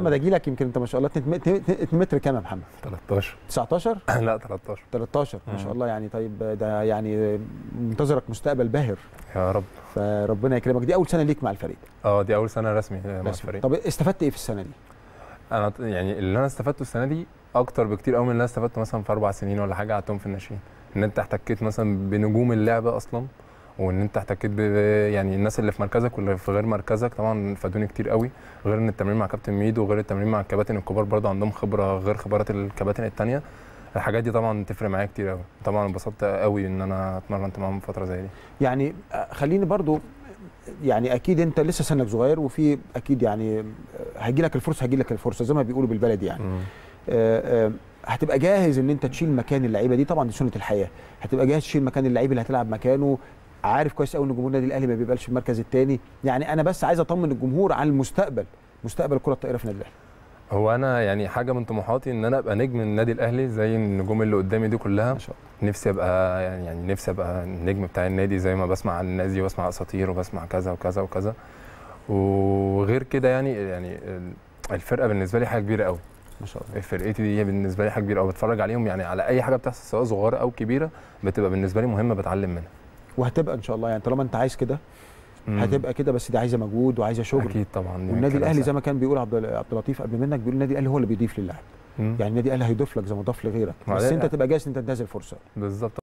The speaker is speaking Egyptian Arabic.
محمد اجي لك يمكن انت ما شاء الله 2 متر كام يا محمد 13 19 لا 13 13 ما شاء مم. الله يعني طيب ده يعني منتظرك مستقبل باهر يا رب فربنا يكرمك دي اول سنه ليك مع الفريق اه دي اول سنه رسمي مع رسمي. الفريق طب استفدت ايه في السنه دي انا ط- يعني اللي انا استفدته السنه دي اكتر بكتير قوي من اللي انا استفدته مثلا في اربع سنين ولا حاجه قعدتهم في الناشئين ان انت احتكيت مثلا بنجوم اللعبه اصلا وان انت احتكيت ب يعني الناس اللي في مركزك واللي في غير مركزك طبعا فادوني كتير قوي غير ان التمرين مع كابتن ميدو وغير التمرين مع الكباتن الكبار برضه عندهم خبره غير خبرات الكباتن التانية الحاجات دي طبعا تفرق معايا كتير قوي طبعا انبسطت قوي ان انا اتمرنت معاهم فتره زي دي يعني آه، خليني برضو يعني اكيد انت لسه سنك صغير وفي اكيد يعني هيجي لك الفرصه هيجي لك الفرصه زي ما بيقولوا بالبلدي يعني مم. آه، آه، هتبقى جاهز ان انت تشيل مكان اللعيبه دي طبعا دي سنه الحياه هتبقى جاهز تشيل مكان اللعيب اللي هتلعب مكانه عارف كويس قوي ان جمهور النادي الاهلي ما بيبقاش في المركز الثاني يعني انا بس عايز اطمن الجمهور على المستقبل مستقبل الكره الطائره في النادي الاهلي هو انا يعني حاجه من طموحاتي ان انا ابقى نجم النادي الاهلي زي النجوم اللي قدامي دي كلها ما شاء الله نفسي ابقى يعني يعني نفسي ابقى النجم بتاع النادي زي ما بسمع عن الناس دي وبسمع اساطير وبسمع كذا وكذا وكذا وغير كده يعني يعني الفرقه بالنسبه لي حاجه كبيره قوي ما شاء الله فرقتي دي هي بالنسبه لي حاجه كبيره قوي بتفرج عليهم يعني على اي حاجه بتحصل سواء صغيره او كبيره بتبقى بالنسبه لي مهمه بتعلم منها وهتبقى ان شاء الله يعني طالما انت عايز كده مم. هتبقى كده بس دي عايزه مجهود وعايزه شغل اكيد طبعا دي والنادي كلام الاهلي سهل. زي ما كان بيقول عبد عبد اللطيف قبل منك بيقول النادي الاهلي هو اللي بيضيف للاعب مم. يعني النادي الاهلي هيضيف لك زي ما ضاف لغيرك بس وبعدين- انت تبقى جاهز ان انت تنتهز الفرصه بالظبط